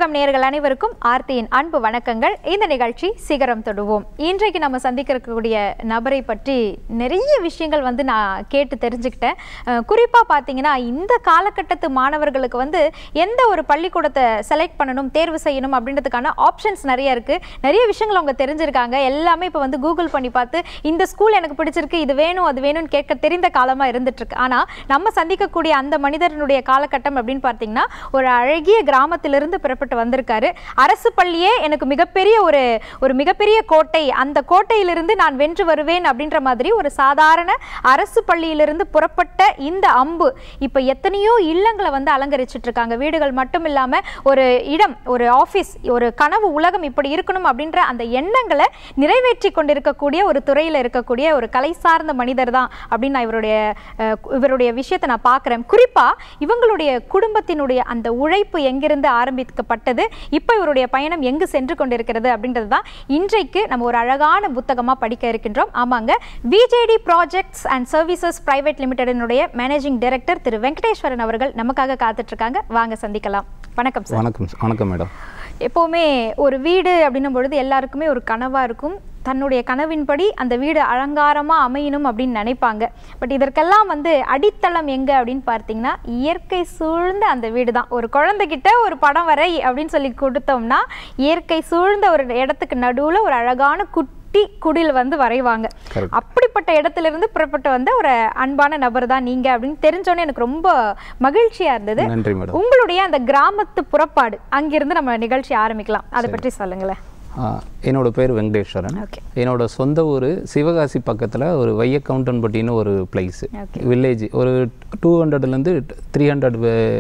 யுகம் நேயர்கள் அனைவருக்கும் ஆர்த்தியின் அன்பு வணக்கங்கள் இந்த நிகழ்ச்சி சிகரம் தொடுவோம் இன்றைக்கு நம்ம சந்திக்க இருக்கக்கூடிய நபரை பற்றி நிறைய விஷயங்கள் வந்து நான் கேட்டு தெரிஞ்சுக்கிட்டேன் அஹ் குறிப்பா பார்த்தீங்கன்னா இந்த காலகட்டத்து மாணவர்களுக்கு வந்து எந்த ஒரு பள்ளிக்கூடத்தை செலக்ட் பண்ணணும் தேர்வு செய்யணும் அப்படின்றதுக்கான ஆப்ஷன்ஸ் நிறைய இருக்கு நிறைய விஷயங்கள் அவங்க தெரிஞ்சிருக்காங்க எல்லாமே இப்போ வந்து கூகுள் பண்ணி பார்த்து இந்த ஸ்கூல் எனக்கு பிடிச்சிருக்கு இது வேணும் அது வேணும்னு கேட்க தெரிந்த காலமா இருந்துட்டு இருக்கு ஆனா நம்ம சந்திக்கக்கூடிய அந்த மனிதனுடைய காலகட்டம் அப்படின்னு பார்த்தீங்கன்னா ஒரு அழகிய கிராமத்திலிருந்து புறப்பட்டு வந்திருக்காரு அரசு பள்ளியே எனக்கு மிகப்பெரிய ஒரு ஒரு மிகப்பெரிய கோட்டை அந்த கோட்டையிலிருந்து நான் வென்று வருவேன் அப்படின்ற மாதிரி ஒரு சாதாரண அரசு பள்ளியிலிருந்து புறப்பட்ட இந்த அம்பு இப்போ எத்தனையோ இல்லங்களை வந்து அலங்கரிச்சிட்டு இருக்காங்க வீடுகள் மட்டும் இல்லாம ஒரு இடம் ஒரு ஆஃபீஸ் ஒரு கனவு உலகம் இப்படி இருக்கணும் அப்படின்ற அந்த எண்ணங்களை நிறைவேற்றி கொண்டிருக்கக்கூடிய ஒரு துறையில் இருக்கக்கூடிய ஒரு கலை சார்ந்த மனிதர் தான் அப்படின்னு நான் இவருடைய அஹ், இவருடைய விஷயத்தை நான் பார்க்குறேன் குறிப்பா இவங்களுடைய குடும்பத்தினுடைய அந்த உழைப்பு எங்கிருந்து ஆரம்பிக்கப்பட்டது இப்போ இவருடைய பயணம் எங்கு சென்று கொண்டிருக்கிறது அப்படின்றது தான் இன்றைக்கு நம்ம ஒரு அழகான புத்தகமா படிக்க இருக்கின்றோம் ஆமாங்க VJD projects and services private லிமிடெடினுடைய மேனேஜிங் டைரக்டர் திரு வெங்கடேஸ்வரன் அவர்கள் நமக்காக காத்துட்டு இருக்காங்க வாங்க சந்திக்கலாம் வணக்கம் சார் வணக்கம் வணக்கம் மேடம் எப்போவுமே ஒரு வீடு அப்படின்னும் பொழுது எல்லாருக்குமே ஒரு கனவாக இருக்கும் தன்னுடைய கனவின்படி அந்த வீடு அலங்காரமாக அமையணும் அப்படின்னு நினைப்பாங்க பட் இதற்கெல்லாம் வந்து அடித்தளம் எங்கே அப்படின்னு பார்த்தீங்கன்னா இயற்கை சூழ்ந்த அந்த வீடு தான் ஒரு குழந்தைகிட்ட ஒரு படம் வரை அப்படின்னு சொல்லி கொடுத்தோம்னா இயற்கை சூழ்ந்த ஒரு இடத்துக்கு நடுவில் ஒரு அழகான குட்டி குடில் வந்து வரைவாங்க Correct. அப்படிப்பட்ட இடத்துல இருந்து புறப்பட்டு வந்த ஒரு அன்பான நபர் தான் நீங்க அப்படின்னு தெரிஞ்சோன்னே எனக்கு ரொம்ப மகிழ்ச்சியா இருந்தது நன்றி மேடம் உங்களுடைய அந்த கிராமத்து புறப்பாடு அங்கிருந்து நம்ம நிகழ்ச்சி ஆரம்பிக்கலாம் அதை பற்றி சொல்லுங்களேன் ஆ, என்னோட பேர் வெங்கடேஸ்வரன் Okay. என்னோட சொந்த ஊர் சிவகாசி பக்கத்தில் ஒரு வையக்கவுண்டன்பட்டின்னு ஒரு பிளேஸ் Okay. வில்லேஜ் ஒரு டூ ஹண்ட்ரட்லேருந்து த்ரீ ஹண்ட்ரட்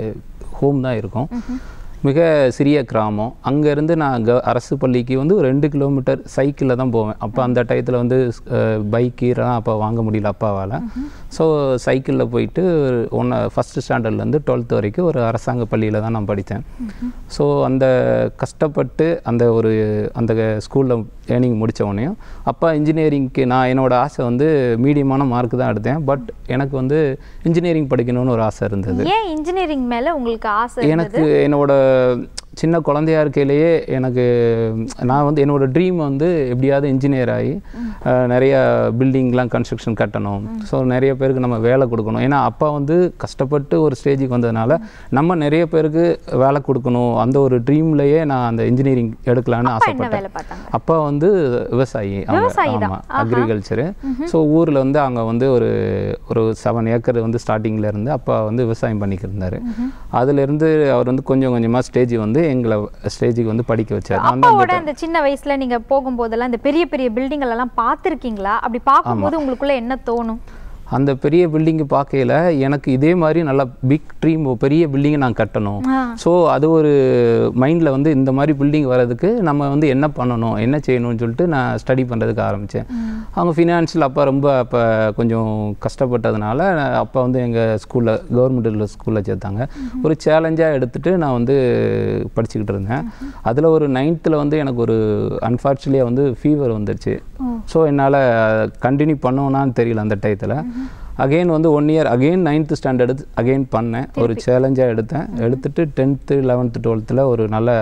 ஹோம் தான் இருக்கும் மிக சிறிய கிராமம் அங்கேருந்து நான் க அரசு பள்ளிக்கு வந்து ஒரு ரெண்டு கிலோமீட்டர் சைக்கிளில் தான் போவேன் அப்போ அந்த டயத்தில் வந்து பைக்கு இதெல்லாம் அப்போ வாங்க முடியல அப்பாவால் ஸோ சைக்கிளில் போயிட்டு ஒன்று ஃபஸ்ட்டு ஸ்டாண்டர்ட்லேருந்து டுவெல்த் வரைக்கும் ஒரு அரசாங்க பள்ளியில் தான் நான் படித்தேன் ஸோ அந்த கஷ்டப்பட்டு அந்த ஒரு அந்த ஸ்கூலில் ஏர்னிங் முடித்த உடனேயும் அப்பா இன்ஜினியரிங்க்கு நான் என்னோட ஆசை வந்து மீடியமான மார்க் தான் எடுத்தேன் பட் எனக்கு வந்து இன்ஜினியரிங் படிக்கணும்னு ஒரு ஆசை இருந்தது ஏன் இன்ஜினியரிங் மேல உங்களுக்கு ஆசை இருந்தது? எனக்கு என்னோட சின்ன குழந்தையா இருக்கையிலேயே எனக்கு நான் வந்து என்னோட ட்ரீம் வந்து எப்படியாவது இன்ஜினியர் ஆகி அஹ், நிறைய பில்டிங்லாம் கன்ஸ்ட்ரக்ஷன் கட்டணும் ஸோ நிறைய பேருக்கு நம்ம வேலை கொடுக்கணும் ஏன்னா அப்பா வந்து கஷ்டப்பட்டு ஒரு ஸ்டேஜுக்கு வந்ததுனால நம்ம நிறைய பேருக்கு வேலை கொடுக்கணும் அந்த ஒரு ட்ரீம்லயே நான் அந்த இன்ஜினியரிங் எடுக்கலான்னு அப்பா என்ன ஆசைப்பட்டேன் வேலை பார்த்தாங்க அப்பா வந்து விவசாயி அவங்க விவசாயி தான். ஆமாம் அக்ரிகல்ச்சரு ஸோ ஊரில் வந்து அங்கே வந்து ஒரு ஒரு செவன் ஏக்கர் வந்து ஸ்டார்டிங்கில் இருந்து அப்பா வந்து விவசாயம் பண்ணிக்கிட்டு இருந்தார் அதுலேருந்து அவர் வந்து கொஞ்சம் கொஞ்சமாக ஸ்டேஜ் வந்து எங்களை ஸ்டேஜுக்கு வந்து படிக்க வச்சார் அந்த அப்பாவோட அந்த சின்ன வயசுல நீங்க போகும்போதெல்லாம் இந்த பெரிய பெரிய பில்டிங்கள் எல்லாம் பார்த்திருக்கீங்களா அப்படி பார்க்கும்போது உங்களுக்குள்ள என்ன தோணும் அந்த பெரிய பில்டிங்கு பார்க்கையில எனக்கு இதே மாதிரி நல்லா பிக் ட்ரீம் பெரிய பில்டிங்கை நான் கட்டணும் ஆ. ஸோ அது ஒரு மைண்டில் வந்து இந்த மாதிரி பில்டிங் வர்றதுக்கு நம்ம வந்து என்ன பண்ணணும் என்ன செய்யணும்னு சொல்லிட்டு நான் ஸ்டடி பண்ணுறதுக்கு ஆரம்பித்தேன் அவங்க ஃபினான்ஷியல் அப்பா ரொம்ப அப்போ கொஞ்சம் கஷ்டப்பட்டதுனால அப்பா வந்து எங்கள் ஸ்கூலில் கவர்மெண்ட் ஸ்கூலில் சேர்த்தாங்க ஒரு சேலஞ்சாக எடுத்துட்டு நான் வந்து படிச்சுக்கிட்டு இருந்தேன் அதில் ஒரு நைன்த்தில் வந்து எனக்கு ஒரு அன்ஃபார்ச்சுனேட்லியாக வந்து ஃபீவர் வந்துருச்சு ஸோ என்னால் கண்டினியூ பண்ணுவேனான்னு தெரியல அந்த டயத்தில் அகெயின் வந்து one year again ninth standard again பண்ணேன் ஒரு சேலஞ்சாக எடுத்தேன் எடுத்துட்டு டென்த்து லெவன்த்து டுவெல்த்தில் ஒரு நல்ல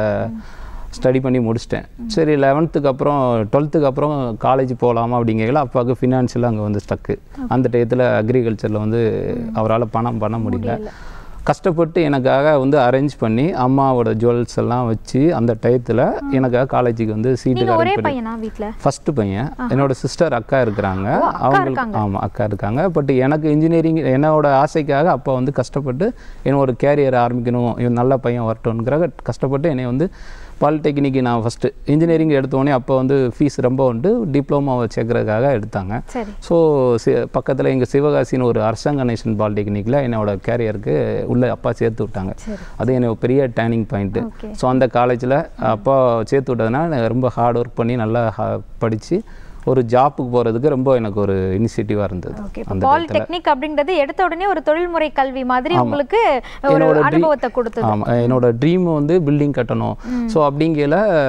ஸ்டடி பண்ணி முடிச்சிட்டேன் சரி லெவன்த்துக்கு அப்புறம் டுவெல்த்துக்கு அப்புறம் காலேஜ் போகலாமா அப்படிங்கல அப்பாவுக்கு ஃபினான்ஷியலாக அங்கே வந்து ஸ்டக்கு அந்த டயத்தில் அக்ரிகல்ச்சரில் வந்து அவரால் பணம் பண்ண முடியல கஷ்டப்பட்டு எனக்காக வந்து அரேஞ்ச் பண்ணி அம்மாவோட ஜுவல்ஸ் எல்லாம் வச்சு அந்த டயத்தில் எனக்காக காலேஜுக்கு வந்து சீட்டு நீங்க ஒரே அரேஞ்ச் பண்ணி பையனா வீட்ல ஃபர்ஸ்ட் பையன் என்னோட சிஸ்டர் அக்கா இருக்கிறாங்க அவங்களுக்கு ஆமாம் அக்கா இருக்காங்க பட் எனக்கு இன்ஜினியரிங் என்னோட ஆசைக்காக அப்பா வந்து கஷ்டப்பட்டு என்னோட கேரியர் ஆரம்பிக்கணும் இவன் நல்ல பையன் வரட்டும்ங்கிற கஷ்டப்பட்டு என்னை வந்து பாலிடெக்னிக்கு நான் ஃபஸ்ட்டு இன்ஜினியரிங் எடுத்தோடனே அப்போ வந்து ஃபீஸ் ரொம்ப உண்டு டிப்ளமாவை சேர்க்கறதுக்காக எடுத்தாங்க சரி ஸோ சி பக்கத்தில் எங்கள் சிவகாசின்னு ஒரு அரசாங்க நேஷன் பாலிடெக்னிக்கில் என்னோட கேரியருக்கு உள்ளே அப்பா சேர்த்து விட்டாங்க சரி அது எனக்கு பெரிய டேர்னிங் பாயிண்ட்டு Okay. ஸோ அந்த காலேஜில் அப்பா சேர்த்து விட்டதுனால நான் ரொம்ப ஹார்ட் ஒர்க் பண்ணி நல்லா படித்து ஒரு ஜாப்புக்கு போகிறதுக்கு ரொம்ப எனக்கு ஒரு இனிஷியேட்டிவாக இருந்தது ஓகே அந்த பாலிடெக்னிக் அப்படின்றது எடுத்த உடனே ஒரு தொழில்முறை கல்வி மாதிரி உங்களுக்கு ஒரு என்னோட dream- அனுபவத்தை கொடுத்தது ஆமாம் என்னோட ட்ரீம் வந்து பில்டிங் கட்டணும் ஸோ அப்படிங்கையில்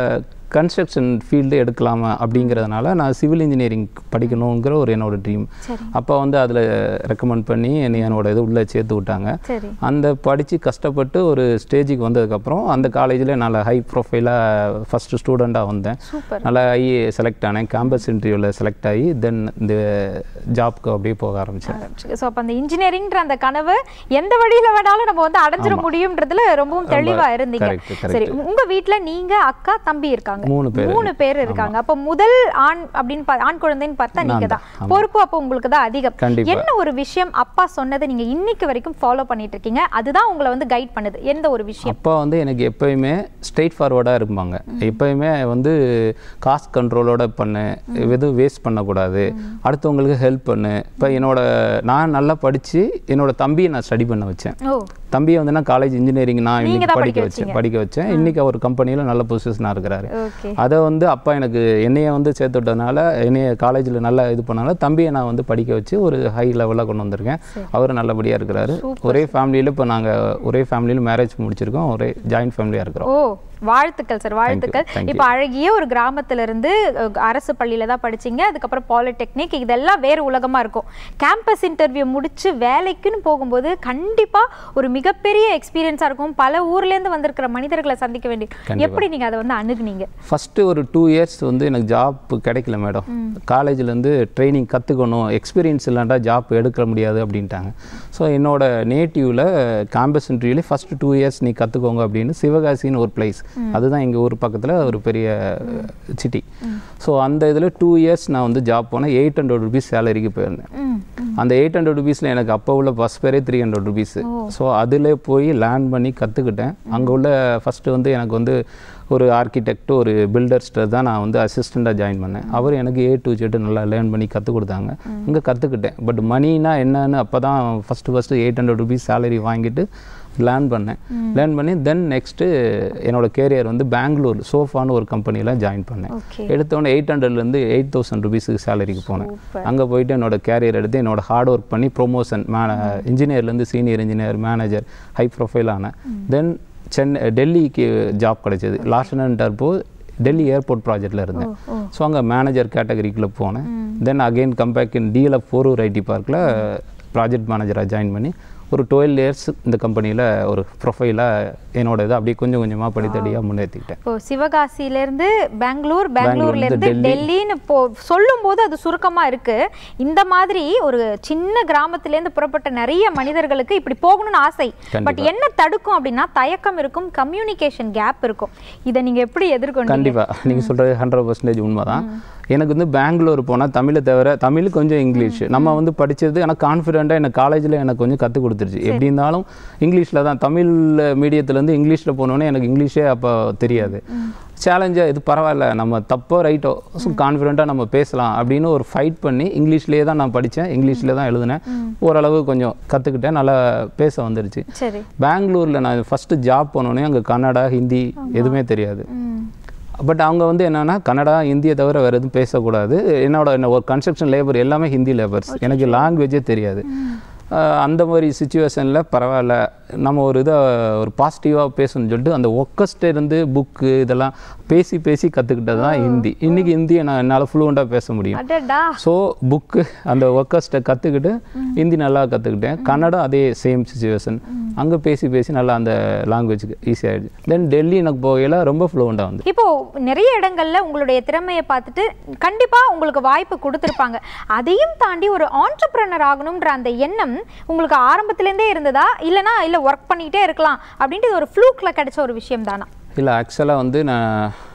கன்ஸ்ட்ரக்ஷன் ஃபீல்டு எடுக்கலாமா அப்படிங்கிறதுனால நான் சிவில் இன்ஜினியரிங் படிக்கணுங்கிற ஒரு என்னோட ட்ரீம் சரி அப்போ வந்து அதில் ரெக்கமெண்ட் பண்ணி என்னை என்னோட இது உள்ளே சேர்த்து விட்டாங்க சரி அந்த படித்து கஷ்டப்பட்டு ஒரு ஸ்டேஜுக்கு வந்ததுக்கப்புறம் அந்த காலேஜில் நல்ல ஹை ப்ரொஃபைலாக ஃபஸ்ட்டு ஸ்டூடெண்ட்டாக வந்தேன் சூப்பர் நல்லா ஆகி செலக்ட் ஆனேன் கேம்பஸ் இன்டர்வியூவில் செலக்ட் ஆகி தென் இந்த ஜாப்க்கு அப்படியே போக ஆரம்பித்தேன் ஸோ அப்போ அந்த இன்ஜினியரிங்ன்ற அந்த கனவு எந்த வழியில வேணாலும் நம்ம வந்து அடைஞ்சிட முடியும்ன்றதுல ரொம்பவும் தெளிவா இருந்தீங்க correct, correct. சரி உங்க வீட்ல நீங்க அக்கா தம்பி இருக்காங்க மூணு பேர் மூணு பேர் இருக்காங்க அப்ப முதல் ஆண் அப்படின்னு பா- ஆண் குழந்தைன்னு பார்த்தா நீங்க தான் பொறுப்பு அப்போ உங்களுக்கு தான் அதிகம் கண்டிப்பா. என்ன ஒரு விஷயம் அப்பா சொன்னதை நீங்க இன்னைக்கு வரைக்கும் ஃபாலோ பண்ணிட்டு இருக்கீங்க அதுதான் உங்களை வந்து கைட் பண்ணுது எந்த ஒரு விஷயம் அப்பா வந்து எனக்கு எப்பயுமே ஸ்ட்ரெயிட் ஃபார்வர்டாக இருப்பாங்க எப்பயுமே வந்து காசு கண்ட்ரோலோட பண்ணு எதுவும் வேஸ்ட் பண்ணக்கூடாது அடுத்தவங்களுக்கு ஹெல்ப் பண்ணு இப்போ என்னோட நான் நல்லா படித்து என்னோட தம்பியை நான் ஸ்டடி பண்ண வச்சேன் ஓ தம்பியை வந்து நான் காலேஜ் இன்ஜினியரிங் நான் நீங்க இன்னைக்கு தான் படிக்க படிக்க வச்சேன் படிக்க வச்சேன் இன்னைக்கு அவர் கம்பெனியில் நல்ல பொசிஷனாக இருக்கிறாரு ஓகே அதை வந்து அப்பா எனக்கு என்னைய வந்து சேர்த்து விட்டதுனால என்னைய காலேஜில் நல்லா இது பண்ணனால தம்பியை நான் வந்து படிக்க வச்சு ஒரு ஹை லெவலில் கொண்டு வந்திருக்கேன் அவர் நல்லபடியாக இருக்கிறாரு ஒரே ஃபேமிலியில் இப்போ நாங்கள் ஒரே ஃபேமிலியில் மேரேஜ் முடிச்சிருக்கோம் ஒரே ஜாயின்ட் ஃபேமிலியாக இருக்கிறோம் ஓ வாழ்த்துக்கள் சார் வாழ்த்துக்கள் thank you. இப்போ அழகிய ஒரு கிராமத்துல இருந்து அஹ், அரசு பள்ளியில தான் படிச்சீங்க அதுக்கப்புறம் பாலிடெக்னிக் இதெல்லாம் வேறு உலகமா இருக்கும் கேம்பஸ் இன்டர்வியூ முடிச்சு வேலைக்குன்னு போகும்போது கண்டிப்பா ஒரு மிகப்பெரிய எக்ஸ்பீரியன்ஸா இருக்கும் பல ஊர்ல இருந்து வந்திருக்கிற மனிதர்களை சந்திக்க வேண்டிய எப்படி நீங்க அதை வந்து அணுகுனீங்க ஃபஸ்ட்டு ஒரு டூ இயர்ஸ் வந்து எனக்கு ஜாப் கிடைக்கல மேடம் காலேஜ்லேருந்து ட்ரைனிங் கற்றுக்கணும் எக்ஸ்பீரியன்ஸ் இல்லாண்டா ஜாப் எடுக்க முடியாது அப்படின்ட்டாங்க ஸோ என்னோட நேட்டிவில் கேம்பஸ் இன்டர்வியூலே ஃபஸ்ட்டு டூ இயர்ஸ் நீ கற்றுக்கோங்க அப்படின்னு சிவகாசின்னு ஒரு பிளேஸ் அதுதான் எங்கள் ஊர் பக்கத்தில் ஒரு பெரிய சிட்டி ஸோ அந்த இதில் டூ இயர்ஸ் நான் வந்து ஜாப் போனேன் எயிட் ஹண்ட்ரட் ருபீஸ் சேலரிக்கு போயிருந்தேன் ம் அந்த எயிட் ஹண்ட்ரட் ருபீஸில் எனக்கு அப்போ உள்ள பஸ் பேரே த்ரீ ஹண்ட்ரட் ருபீஸு ஸோ அதில் போய் லேர்ன் பண்ணி கற்றுக்கிட்டேன் அங்கே உள்ள ஃபஸ்ட்டு வந்து எனக்கு வந்து ஒரு ஆர்கிடெக்ட் ஒரு பில்டர்ஸ்ட்டு தான் நான் வந்து அசிஸ்டண்ட்டாக ஜாயின் பண்ணேன் அவர் எனக்கு ஏ டு ஜெட் நல்லா லேர்ன் பண்ணி கற்றுக் கொடுத்தாங்க அங்கே கற்றுக்கிட்டேன் பட் மணினா என்னன்னு அப்போ தான் first first eight hundred rupees salary வாங்கிட்டு லேர்ன் பண்ணேன் லேர்ன் பண்ணி தென் நெக்ஸ்ட்டு என்னோட கேரியர் வந்து பெங்களூர் சோஃபான்னு ஒரு கம்பெனியில் ஜாயின் பண்ணேன் ஓகே எடுத்தோடனே எயிட் ஹண்ட்ரட்லேருந்து எயிட் தௌசண்ட் ருபீஸுக்கு சேலரிக்கு போனேன் Super. அங்கே போயிட்டு என்னோட கேரியர் எடுத்து என்னோட ஹார்ட் ஒர்க் பண்ணி ப்ரொமோஷன் மே இன்ஜினியர்லேருந்து senior engineer manager high profile ஆனேன் தென் சென்னை டெல்லிக்கு ஜாப் கிடைச்சது லாஸ்ட் டர்போ டெல்லி ஏர்போர்ட் ப்ராஜெக்டில் இருந்தேன் ஸோ அங்கே மேனேஜர் கேட்டகரிக்குள்ளே போனேன் then again comeback in DLF Porur IT பார்க்கில் ப்ராஜெக்ட் மேனேஜராக ஜாயின் பண்ணி ஒரு டுவெல் இயர்ஸ் இந்த கம்பெனியில் ஒரு ப்ரொஃபைலாக என்னோட இதை அப்படியே கொஞ்சம் கொஞ்சமாக படித்தடியாக முன்னேற்றிக்கிட்டேன் இப்போ சிவகாசியில இருந்து பெங்களூர் பெங்களூர்ல இருந்து இருந்து டெல்லி. டெல்லின்னு போ சொல்லும் போது அது சுருக்கமா இருக்கு இந்த மாதிரி ஒரு சின்ன கிராமத்துல இருந்து புறப்பட்ட நிறைய மனிதர்களுக்கு இப்படி போகணும்னு ஆசை பட் என்ன தடுக்கும் அப்படின்னா தயக்கம் இருக்கும் கம்யூனிகேஷன் கேப் இருக்கும் இதை நீங்க எப்படி எதிர்கொண்டீங்க கண்டிப்பாக நீங்கள் சொல்கிறது ஹண்ட்ரட் பர்சன்டேஜ் உண்மை தான் எனக்கு வந்து பெங்களூர் போனால் தமிழை தவிர தமிழ் கொஞ்சம் இங்கிலீஷ் நம்ம வந்து படிச்சது எனக்கு கான்ஃபிடென்ட்டாக எனக்கு காலேஜில் எனக்கு கொஞ்சம் கற்றுக் கொடுத்துருச்சு எப்படி இருந்தாலும் இங்கிலீஷில் தான் தமிழ் மீடியத்துலேருந்து இங்கிலீஷில் போனோன்னே எனக்கு இங்கிலீஷே அப்போ தெரியாது சேலஞ்சாக இது பரவாயில்ல நம்ம தப்போ ரைட்டோ ஸோ கான்ஃபிடென்ட்டாக நம்ம பேசலாம் அப்படின்னு ஒரு ஃபைட் பண்ணி இங்கிலீஷ்லேயே தான் நான் படித்தேன் இங்கிலீஷில் தான் எழுதினேன் ஓரளவு கொஞ்சம் கற்றுக்கிட்டேன் நல்லா பேச வந்துருச்சு சரி பெங்களூரில் நான் ஃபஸ்ட்டு ஜாப் போனோடனே அங்கே கன்னடா ஹிந்தி எதுவுமே தெரியாது ம் பட் அவங்க வந்து என்னன்னா கன்னடா இந்தியை தவிர வேறு எதுவும் பேசக்கூடாது என்னோட என்ன ஒரு கன்ஸ்ட்ரக்ஷன் லேபர் எல்லாமே ஹிந்தி லேபர்ஸ் எனக்கு லாங்குவேஜே தெரியாது அஹ் அந்த மாதிரி சுச்சுவேஷனில் பரவாயில்ல நம்ம ஒரு இதை ஒரு பாசிட்டிவாக பேசணும்னு சொல்லிட்டு அந்த ஒக்கஸ்ட் இருந்து புக்கு இதெல்லாம் பேசி பேசி கற்றுக்கிட்டது தான் ஹிந்தி இன்றைக்கி ஹிந்தியை நான் என்னால் ஃப்ளூவெண்ட்டாக பேச முடியும் அடடா ஸோ புக்கு அந்த ஒர்க்கர்ஸ்ட்டை கற்றுக்கிட்டு ஹிந்தி நல்லா கற்றுக்கிட்டேன் கன்னடம் அதே சேம் சுச்சுவேஷன் அங்கே பேசி பேசி நல்லா அந்த லாங்குவேஜுக்கு ஈஸியாகிடுச்சு தென் டெல்லி எனக்கு போகையில் ரொம்ப ஃப்ளூவெண்ட்டாக வந்து இப்போ நிறைய இடங்கள்ல உங்களுடைய திறமையை பார்த்துட்டு கண்டிப்பா உங்களுக்கு வாய்ப்பு கொடுத்துருப்பாங்க அதையும் தாண்டி ஒரு ஆண்டர்பிரனர் ஆகணும்ன்ற அந்த எண்ணம் உங்களுக்கு ஆரம்பத்திலேருந்தே இருந்ததா இல்லனா இல்ல ஒர்க் பண்ணிக்கிட்டே இருக்கலாம் அப்படின்ட்டு இது ஒரு ஃப்ளூக்ல கிடைச்ச ஒரு விஷயம் தானா இல்லை ஆக்சுவலாக வந்து நான்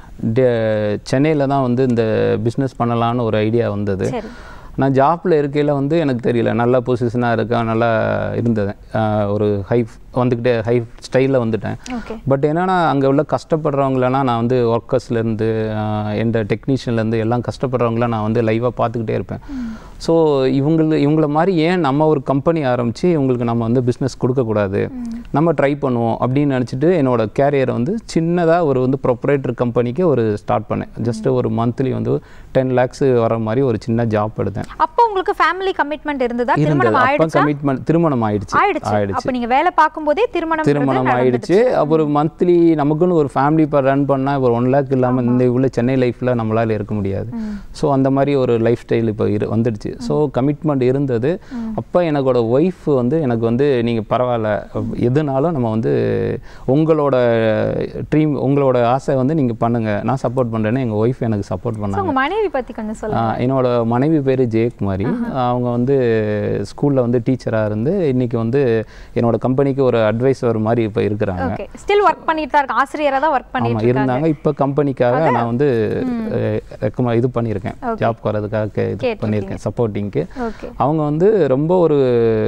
சென்னையில் தான் வந்து இந்த பிஸ்னஸ் பண்ணலான்னு ஒரு ஐடியா வந்தது சரி நான் ஜாப்பில் இருக்கையில் வந்து எனக்கு தெரியல நல்ல பொசிஷனாக இருக்கேன் நல்லா இருந்தது ஆஹ் ஒரு ஹை வந்துக்கிட்டே ஹை ஸ்டைலில் வந்துட்டேன் ஓகே பட் என்னன்னா அங்கே உள்ள கஷ்டப்படுறவங்களெல்லாம் நான் வந்து ஒர்க்கர்ஸ்லேருந்து எந்த டெக்னீஷியன்லேருந்து எல்லாம் கஷ்டப்படுறவங்கள நான் வந்து லைவாக பார்த்துக்கிட்டே இருப்பேன் ஸோ இவங்கள இவங்கள மாதிரி ஏன் நம்ம ஒரு கம்பெனி ஆரம்பித்து இவங்களுக்கு நம்ம வந்து பிஸ்னஸ் கொடுக்கக்கூடாது நம்ம ட்ரை பண்ணுவோம் அப்படின்னு நினச்சிட்டு என்னோட கேரியரை வந்து சின்னதாக ஒரு வந்து ப்ரொப்ரேட்டர் கம்பெனிக்கு ஒரு ஸ்டார்ட் பண்ணேன் ஜஸ்ட் ஒரு மந்த்லி வந்து டென் லேக்ஸ் வர மாதிரி ஒரு சின்ன ஜாப் எடுத்தேன் அப்போ உங்களுக்கு ஃபேமிலி கமிட்மெண்ட் இருந்ததா இருந்தது திருமணம் அப்போ ஆயிடுச்சா கமிட்மெண்ட் திருமணம் ஆயிடுச்சு ஆயிடுச்சு ஆயிடுச்சு அப்ப நீங்க வேலை பார்க்கும்போதே திருமணம் திருமணம் ஆயிடுச்சு அப்புறம் மந்த்லி நமக்குன்னு ஒரு ஃபேமிலி இப்போ ரன் பண்ணால் இப்போ ஒன் லேக் இல்லாமல் இந்த உள்ள சென்னை லைஃப்பில் நம்மளால இருக்க முடியாது ஸோ அந்த மாதிரி ஒரு லைஃப் ஸ்டைல் இப்போ இரு வந்துடுச்சு ஸோ கமிட்மெண்ட் இருந்தது அப்போ எனக்கோட ஒய்ஃப் வந்து எனக்கு வந்து நீங்கள் பரவாயில்ல எதுனாலும் நம்ம வந்து உங்களோட ட்ரீம் உங்களோட ஆசை வந்து நீங்கள் பண்ணுங்கள் நான் சப்போர்ட் பண்ணுறேன்னு எங்கள் ஒய்ஃப் எனக்கு சப்போர்ட் பண்ணாங்க உங்க மனைவி பத்தி கொஞ்சம் சொல்லுங்க ஆஹ் என்னோட மனைவி பேர் ஜெயக்குமாரி அவங்க வந்து ஸ்கூலில் வந்து டீச்சராக இருந்து இன்னைக்கு வந்து என்னோட கம்பெனிக்கு ஒரு அட்வைசர் மாதிரி இப்போ இருக்கிறாங்க ஓகே ஸ்டில் ஒர்க் பண்ணிட்டு தான் இருக்க ஆசிரியரா தான் ஒர்க் பண்ணிட்டு ஆமாம் இருக்காங்க இருந்தாங்க இப்போ கம்பெனிக்காக நான் வந்து அஹ், recommend- இது பண்ணியிருக்கேன் ஜாப் வரதுக்காக கே- இது பண்ணியிருக்கேன் சப்போர்ட்டிங்க்கு ஓகே அவங்க வந்து ரொம்ப ஒரு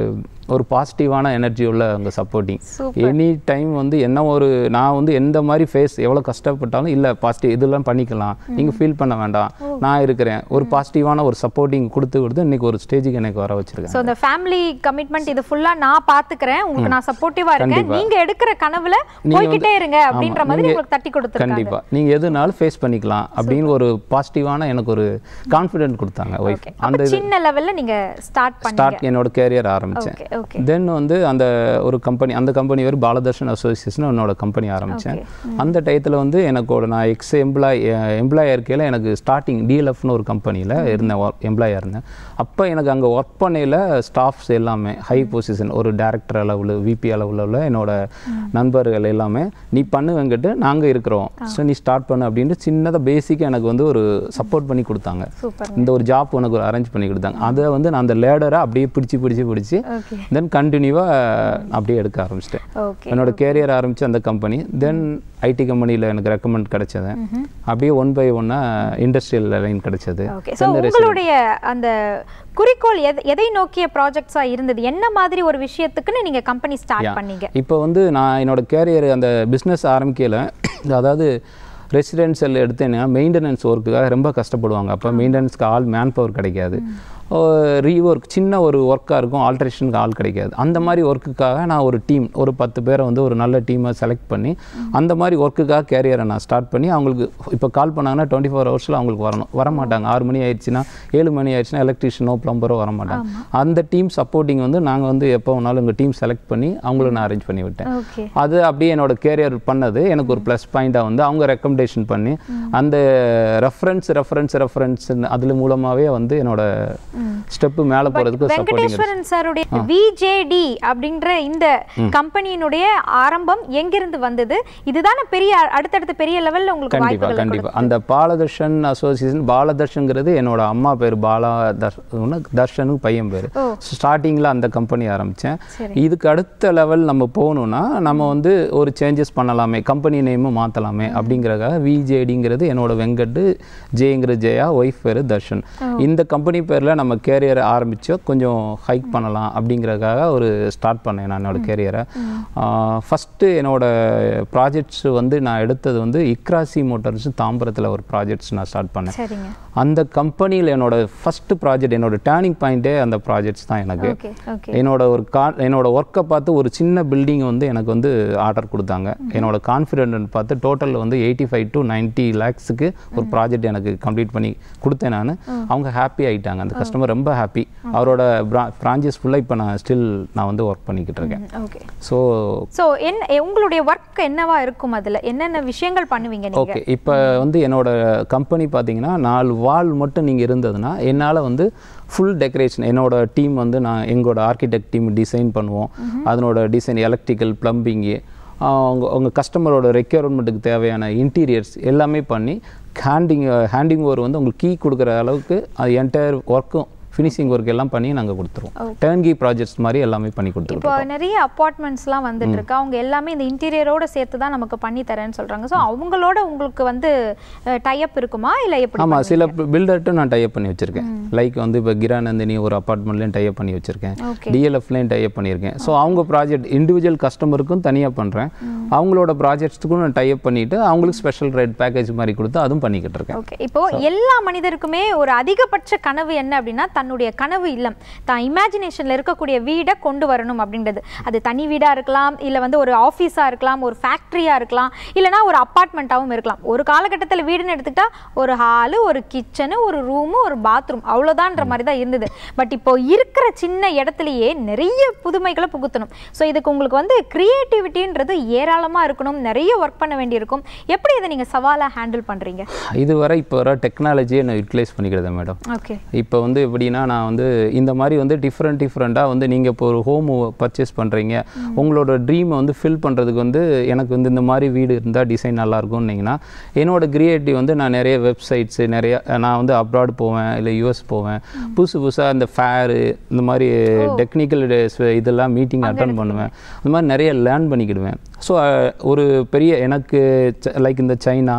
ஒரு பாசிட்டிவான எனர்ஜி உள்ள அவங்க சப்போர்ட்டிங் Super. எனி டைம் வந்து என்ன ஒரு நான் வந்து எந்த மாதிரி ஃபேஸ் எவ்வளோ கஷ்டப்பட்டாலும் இல்லை பாசிட்டிவ் இதெல்லாம் பண்ணிக்கலாம் நீங்கள் ஃபீல் பண்ண வேண்டாம் நான் இருக்கிறேன் ஒரு பாசிட்டிவான ஒரு சப்போர்ட்டிங் கொடுத்து கொடுத்து இன்னைக்கு ஒரு ஸ்டேஜுக்கு எனக்கு வர வச்சிருக்கேன் சோ இந்த ஃபேமிலி கமிட்மெண்ட் இது ஃபுல்லா நான் பாத்துக்கிறேன் உங்களுக்கு நான் சப்போர்ட்டிவா இருக்கேன் நீங்க எடுக்கிற கனவுல போய்கிட்டே இருங்க அப்படின்ற மாதிரி உங்களுக்கு தட்டி கொடுத்துருக்காங்க கண்டிப்பா நீங்க எதுனாலும் ஃபேஸ் பண்ணிக்கலாம் அப்படின்னு ஒரு பாசிட்டிவான எனக்கு ஒரு கான்ஃபிடென்ட் கொடுத்தாங்க ஒய்ஃப் ஓகே அப்ப சின்ன லெவல்ல நீங்க ஸ்டார்ட் பண்ணீங்க ஸ்டார்ட் என்னோட கேரியர் ஆரம்பிச்சேன் ஓகே ஓகே தென் வந்து அந்த ஒரு கம்பெனி அந்த கம்பெனி பேர் பாலதர்ஷன் அசோசியேஷன் என்னோட கம்பெனி ஆரம்பித்தேன் அந்த டயத்தில் வந்து எனக்கு ஒரு நான் எக்ஸ் எம்ப்ளாய் எம்ப்ளாயாக இருக்கையில் எனக்கு ஸ்டார்டிங் டிஎல்எஃப்னு ஒரு கம்பெனியில் இருந்தேன் எம்ப்ளாயாக இருந்தேன் அப்போ எனக்கு அங்கே ஒர்க் பண்ணையில் ஸ்டாஃப்ஸ் எல்லாமே ஹை பொசிஷன் ஒரு டேரக்டர் அளவில் விபி அளவில் உள்ள என்னோட நண்பர்கள் எல்லாமே நீ பண்ணுவங்கிட்டு நாங்கள் இருக்கிறோம் ஸோ நீ ஸ்டார்ட் பண்ணு அப்படின்ட்டு சின்னதாக பேசிக்காக எனக்கு வந்து ஒரு சப்போர்ட் பண்ணி கொடுத்தாங்க சூப்பர் இந்த ஒரு ஜாப் உனக்கு ஒரு அரேஞ்ச் பண்ணி கொடுத்தாங்க அதை வந்து நான் அந்த லேடரை அப்படியே பிடிச்சி பிடிச்சி பிடிச்சி ஓகே தென் கண்டினியூவாக அப்படியே எடுக்க ஆரம்பிச்சிட்டேன் ஓகே என்னோட கேரியர் ஆரம்பிச்சு அந்த கம்பெனி தென் ஐடி கம்பெனியில் எனக்கு ரெக்கமெண்ட் கிடைச்சது அப்படியே ஒன் பை ஒன்னாக இண்டஸ்ட்ரியல் லைன் கிடைச்சது ஓகே ஸோ உங்களுடைய அந்த குறிக்கோள் எதை எதை நோக்கிய ப்ராஜெக்ட்ஸா இருந்தது என்ன மாதிரி ஒரு விஷயத்துக்குன்னு நீங்க கம்பெனி ஸ்டார்ட் பண்ணீங்க இப்போ வந்து நான் என்னோட கேரியர் அந்த பிஸ்னஸ் ஆரம்பிக்கல அதாவது ரெசிடென்ஷியல் எடுத்தேன்னா மெயின்டெனன்ஸ் ஒர்க்குக்காக ரொம்ப கஷ்டப்படுவாங்க அப்போ மெயின்டெனன்ஸ்க்கு ஆள் மேன் பவர் கிடைக்காது ரீஒர்க் சின்ன ஒரு ஒர்க்காக இருக்கும் ஆல்ட்ரேஷனுக்கு ஆள் கிடைக்காது அந்த மாதிரி ஒர்க்குக்காக நான் ஒரு டீம் ஒரு பத்து பேரை வந்து ஒரு நல்ல டீமை செலக்ட் பண்ணி அந்த மாதிரி ஒர்க்குக்காக கேரியரை நான் ஸ்டார்ட் பண்ணி அவங்களுக்கு இப்போ கால் பண்ணாங்கன்னா டுவெண்ட்டி ஃபோர் ஹவர்ஸில் அவங்களுக்கு வரணும் வர மாட்டாங்க ஆறு மணி ஆயிடுச்சுன்னா ஏழு மணி ஆயிடுச்சுன்னா எலக்ட்ரிஷியனோ ப்ளம்பரோ வர மாட்டாங்க அந்த டீம் சப்போர்ட்டிங் வந்து நாங்கள் வந்து எப்போ வேணாலும் உங்கள் டீம் செலக்ட் பண்ணி அவங்கள நான் அரேஞ்ச் பண்ணி விட்டேன் ஓகே அது அப்படியே என்னோட கேரியர் பண்ணது எனக்கு ஒரு ப்ளஸ் பாயிண்டாக வந்து அவங்க ரெக்கமெண்டேஷன் பண்ணி அந்த ரெஃபரன்ஸ் ரெஃபரன்ஸ் ரெஃபரன்ஸ் அதில் மூலமாகவே வந்து என்னோட ஸ்டெப்பு மேலே போகிறதுக்கு சப்போர்ட்டிங் வெங்கடேஸ்வரன் சாருடைய விஜேடி அப்படின்ற இந்த கம்பெனியினுடைய ஆரம்பம் எங்கிருந்து வந்தது இதுதானே பெரிய அடுத்தடுத்த பெரிய லெவல்ல உங்களுக்கு கண்டிப்பாக வாய்ப்புகள் கண்டிப்பாக அந்த பாலதர்ஷன் அசோசியேஷன் பாலதர்ஷன்ங்கிறது என்னோட அம்மா பேர் பாலா தர்ஷ் தர்ஷனுக்கு பையன் பேர் ஓ. ஸ்டார்டிங்கில் அந்த கம்பெனி ஆரம்பித்தேன் சரி. இதுக்கு அடுத்த லெவல் நம்ம போகணும்னா நம்ம வந்து ஒரு சேஞ்சஸ் பண்ணலாமே கம்பெனி நேமும் மாற்றலாமே அப்படிங்கிறதுக்காக விஜேடிங்கிறது என்னோட வெங்கட் ஜேங்கிற ஜெயா ஒய்ஃப் பேர் தர்ஷன் இந்த கம்பெனி பேரில் நம்ம கேரியரை ஆரம்பிச்சோ கொஞ்சம் ஹைக் பண்ணலாம் அப்படிங்கிறதுக்காக ஒரு ஸ்டார்ட் பண்ணேன் நான் என்னோட கேரியரை ஃபஸ்ட்டு என்னோட ப்ராஜெக்ட்ஸ் வந்து நான் எடுத்தது வந்து இக்ராசி மோட்டார்ஸ் தாம்பரத்தில் ஒரு ப்ராஜெக்ட்ஸ் நான் ஸ்டார்ட் பண்ணேன் சரிங்க அந்த கம்பெனியில் என்னோட ஃபஸ்ட்டு ப்ராஜெக்ட் என்னோட டேர்னிங் பாயிண்ட்டே அந்த ப்ராஜெக்ட்ஸ் தான் எனக்கு ஓகே ஓகே என்னோட ஒரு கா என்னோட ஒர்க்கை பார்த்து ஒரு சின்ன பில்டிங் வந்து எனக்கு வந்து ஆர்டர் கொடுத்தாங்க என்னோட கான்ஃபிடென்ட் பார்த்து டோட்டல் வந்து எயிட்டி ஃபைவ் டு நைன்ட்டி லேக்ஸுக்கு ஒரு ப்ராஜெக்ட் எனக்கு கம்ப்ளீட் பண்ணி கொடுத்தேன் நான் அவங்க ஹாப்பி ஆயிட்டாங்க அந்த கஸ்டமர் ரொம்ப ஹாப்பி அவரோட பிரான்ச்சஸ் ஃபுல்லாக இப்போ நான் ஸ்டில் நான் வந்து ஒர்க் பண்ணிக்கிட்டு இருக்கேன் ஓகே ஸோ சோ என்ன எ- உங்களுடைய ஒர்க் என்னவா இருக்கும் அதுல என்னென்ன விஷயங்கள் பண்ணுவீங்க நீங்க ஓகே இப்போ வந்து என்னோட கம்பெனி பார்த்தீங்கன்னா நாலு வால் மட்டும் நீங்கள் இருந்ததுன்னா என்னால் வந்து ஃபுல் டெக்கரேஷன் என்னோட டீம் வந்து நான் எங்களோட ஆர்கிடெக்ட் டீம் டிசைன் பண்ணுவோம் அதனோட டிசைன் எலக்ட்ரிக்கல் ப்ளம்பிங்கு அவங்க அவங்க கஸ்டமரோட ரெக்யர்மெண்ட்டுக்கு தேவையான இன்டீரியர்ஸ் எல்லாமே பண்ணி ஹேண்டிங் ஹேண்டிங் ஓவர் வந்து உங்களுக்கு கீ கொடுக்குற அளவுக்கு அது என்டையர் ஒர்க்கும் ஃபினிஷிங் ஒர்க் எல்லாம் பண்ணி நாங்கள் கொடுத்துருவோம் டேர்ன்கி ப்ராஜெக்ட்ஸ் மாதிரி எல்லாமே பண்ணி கொடுத்துருவோம் இப்போ நிறைய அப்பார்ட்மெண்ட்ஸ்லாம் வந்துட்டு இருக்கு அவங்க எல்லாமே இந்த இன்டீரியரோட சேர்த்து தான் நமக்கு பண்ணி தரேன்னு சொல்றாங்க சோ அவங்களோட உங்களுக்கு வந்து டைப் இருக்குமா இல்ல எப்படி ஆமாம் சில பில்டர்ட்டும் நான் டைப் பண்ணி வச்சிருக்கேன் லைக் வந்து இப்போ கிரானந்தினி ஒரு அப்பார்ட்மெண்ட்லேயும் டைப் பண்ணி வச்சிருக்கேன் ஓகே டிஎல்எஃப்லேயும் டைப் பண்ணியிருக்கேன் ஸோ அவங்க ப்ராஜெக்ட் இண்டிவிஜுவல் கஸ்டமருக்கும் தனியாக பண்ணுறேன் அவங்களோட ப்ராஜெக்ட்ஸ்க்கும் நான் டைப் பண்ணிவிட்டு அவங்களுக்கு ஸ்பெஷல் ரேட் பேக்கேஜ் மாதிரி கொடுத்து அதுவும் பண்ணிக்கிட்டு இருக்கேன் ஓகே இப்போ எல்லா மனிதருக்குமே ஒரு அதிகபட்ச கனவு என்ன அப்படின்னா தன்னோட தன்னுடைய கனவு இல்லம் தான் இமேஜினேஷனில் இருக்கக்கூடிய வீடை கொண்டு வரணும் அப்படின்றது அது தனி வீடாக இருக்கலாம் இல்லை வந்து ஒரு ஆஃபீஸாக இருக்கலாம் ஒரு ஃபேக்ட்ரியாக இருக்கலாம் இல்லைனா ஒரு அப்பார்ட்மெண்ட்டாகவும் இருக்கலாம் ஒரு காலகட்டத்தில் வீடுன்னு எடுத்துக்கிட்டா ஒரு ஹாலு ஒரு கிச்சனு ஒரு ரூமு ஒரு பாத்ரூம் அவ்வளோதான்ற மாதிரி தான் இருந்தது பட் இப்போ இருக்கிற சின்ன இடத்துலையே நிறைய புதுமைகளை புகுத்தணும் ஸோ இதுக்கு உங்களுக்கு வந்து க்ரியேட்டிவிட்டின்றது ஏராளமாக இருக்கணும் நிறைய ஒர்க் பண்ண வேண்டியிருக்கும் எப்படி இதை நீங்கள் சவாலாக ஹேண்டில் பண்ணுறீங்க இதுவரை இப்போ வர டெக்னாலஜியை நான் யூட்டிலைஸ் பண்ணிக்கிறேன் மேடம் ஓகே இப்போ வந்து எப்படின்னா நான் வந்து இந்த மாதிரி வந்து டிஃப்ரெண்ட் டிஃப்ரெண்ட்டாக வந்து நீங்கள் இப்போ ஒரு ஹோம் பர்ச்சேஸ் பண்ணுறீங்க உங்களோட ட்ரீமை வந்து ஃபில் பண்ணுறதுக்கு வந்து எனக்கு வந்து இந்த மாதிரி வீடு இருந்தால் டிசைன் நல்லா இருக்கும்னீங்கன்னா என்னோட கிரியேட்டிவ் வந்து நான் நிறைய வெப்சைட்ஸு நிறைய நான் வந்து அப்ராட் போவேன் இல்லை யூஎஸ் போவேன் புதுசு புதுசாக இந்த ஃபேரு இந்த மாதிரி டெக்னிக்கல் இதெல்லாம் மீட்டிங் அட்டன் பண்ணுவேன் அந்த மாதிரி நிறைய லேர்ன் பண்ணிக்கிடுவேன் ஸோ ஒரு பெரிய எனக்கு லைக் இந்த சைனா